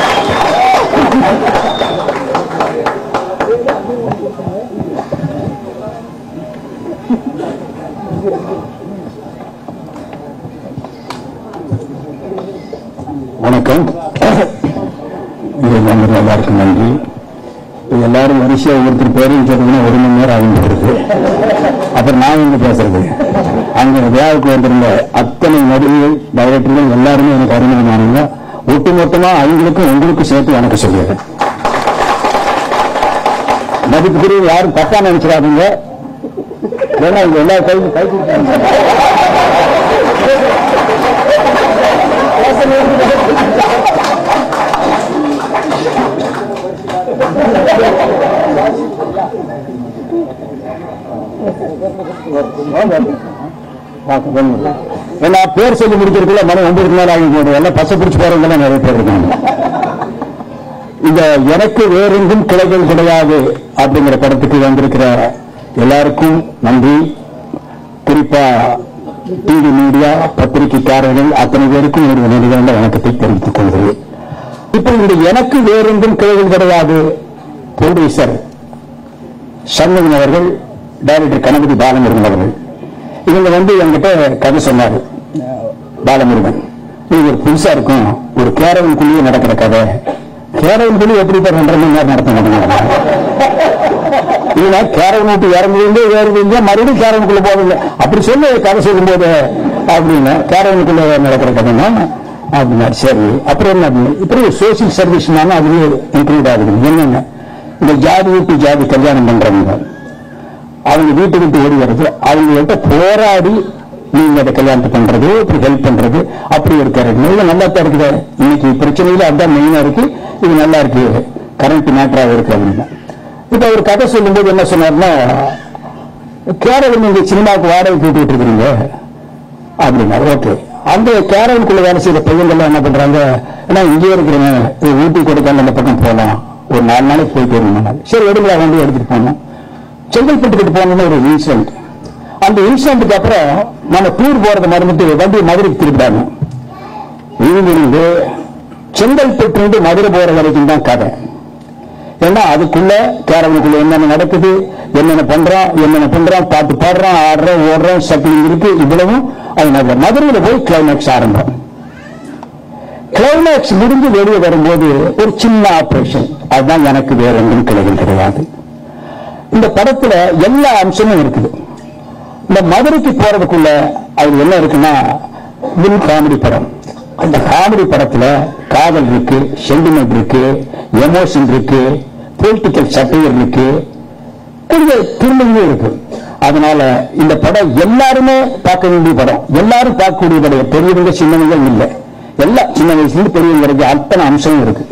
வணக்கம் இது வந்து எல்லாருக்கும் நன்றி இது எல்லாரும் வரிசையா ஒருத்தர் பேரையும் சொல்றதுன்னா ஒரு மணி நேரம் ஆகும் போடுது அப்புறம் நான் எங்க பேசுறது அங்க விழாவுக்கு வந்திருந்த அத்தனை நடிகர்கள் டைரக்டர்கள் எல்லாருமே எனக்கு அறிமுகமானவங்க ஒட்டுமொத்தமா அவங்களுக்கும் உங்களுக்கும் சேர்த்து வணக்கம் சொல்லிடுறேன் மதிப்புக்குரிய யாரும் தப்பா நினைச்சிடாதீங்க ஏன்னா இங்க எல்லா கை கை கொடுத்தாங்க ஏன்னா பேர் சொல்லி முடிக்கிறதுக்குள்ள மணி ஒன்பதுக்கு மேல ஆகி போடுவோம் எல்லாம் பசை பிடிச்சு போறவங்க எல்லாம் நிறைய பேர் இருக்காங்க இந்த எனக்கு வேறெங்கும் கிளைகள் கிடையாது அப்படிங்கிற படத்துக்கு வந்திருக்கிற எல்லாருக்கும் நன்றி குறிப்பா டிவி மீடியா பத்திரிகைக்காரர்கள் அத்தனை பேருக்கும் ஒரு நெடுகிற வணக்கத்தை தெரிவித்துக் கொள்கிறேன் இப்போ இந்த எனக்கு வேறெங்கும் கிளைகள் கிடையாது ப்ரொடியூசர் சண்முகன் அவர்கள் டைரக்டர் கணபதி பாலமுருகன் அவர்கள் இவங்க வந்து என்கிட்ட கதை சொன்னாரு பாலமுருகன் இது ஒரு புதுசா இருக்கும் ஒரு கேரவன் குழியே நடக்கிற கதை கேரவன் குழி எப்படி இப்ப ரெண்டரை மணி நேரம் நடத்த மாட்டேங்க இல்ல கேரவன் விட்டு இறங்குவீங்க ஏறுவீங்க மறுபடியும் கேரவனுக்குள்ள போவீங்க அப்படி சொல்லி கதை சொல்லும்போது அப்படின்னு கேரவனுக்குள்ள நடக்கிற கதைன்னா அப்படின்னா சரி அப்புறம் என்ன அப்படின்னு இப்படி சோசியல் சர்வீஸ்னாலும் அதுலயே இன்க்ளூட் ஆகுது என்னென்ன இந்த ஜாதி விட்டு ஜாதி கல்யாணம் பண்றவங்க அவங்க வீட்டை விட்டு ஓடி வர்றது அவங்கள்ட்ட போராடி நீங்க அதை கல்யாணத்தை பண்றது இப்படி ஹெல்ப் பண்றது அப்படி ஒரு கேரக்டர் இது நல்லா தான் இருக்குது இன்னைக்கு பிரச்சனையில அதான் மெயினா இருக்கு இது நல்லா இருக்கு கரண்ட் மேட்டராக இருக்கு அப்படின்னா இப்ப அவர் கதை சொல்லும்போது என்ன சொன்னார்னா கேரளம் நீங்க சினிமாவுக்கு வாடகை கூட்டிட்டு இருக்கிறீங்க அப்படின்னா ஓகே அந்த கேரளுக்குள்ள வேலை செய்யற பையன்கள் என்ன பண்றாங்க ஏன்னா இங்கே இருக்கிறவங்க இது ஊட்டி கொடுக்காம அந்த பக்கம் போகலாம் ஒரு நாலு நாளைக்கு போயிட்டு வரணும் சரி எடுங்களா வண்டி எடுத்துட்டு போனோம் செங்கல்பட்டுக்கிட்டு போனோம்னு ஒரு இன்சிடென்ட் அந்த இன்சிடென்ட்டுக்கு அப்புறம் நம்ம டூர் போறதை மறந்துட்டு வண்டி மதுரைக்கு திருப்பிடாங்க இங்கிருந்து செங்கல்பட்டு மதுரை போற வரைக்கும் தான் கதை ஏன்னா அதுக்குள்ள கேரளத்துக்குள்ள என்னென்ன நடக்குது என்னென்ன பண்றான் என்னென்ன பண்றான் பாட்டு பாடுறான் ஆடுறான் ஓடுறான் சட்டிங் இருக்கு இவ்வளவும் அது நடக்குது. மதுரையில போய் கிளைமேக்ஸ் ஆரம்பம் கிளைமேக்ஸ் முடிஞ்சு வெளியே வரும்போது ஒரு சின்ன ஆபரேஷன் அதுதான் எனக்கு வேற எங்கும் கிளைகள் கிடையாது இந்த படத்துல எல்லா அம்சமும் இருக்குது இந்த மதுரைக்கு போறதுக்குள்ள அது என்ன இருக்குன்னா வில் காமெடி படம் அந்த காமெடி படத்துல காதல் இருக்கு சென்டிமெண்ட் இருக்கு எமோஷன் இருக்கு பொலிட்டிக்கல் சட்டையர் இருக்கு கொஞ்சம் திரும்பியும் இருக்கு அதனால இந்த படம் எல்லாருமே பார்க்க வேண்டிய படம் எல்லாரும் பார்க்கக்கூடிய படம் பெரியவங்க சின்னவங்க இல்லை எல்லா சின்ன வயசுல இருந்து பெரியவங்க வரைக்கும் அத்தனை அம்சமும் இருக்கு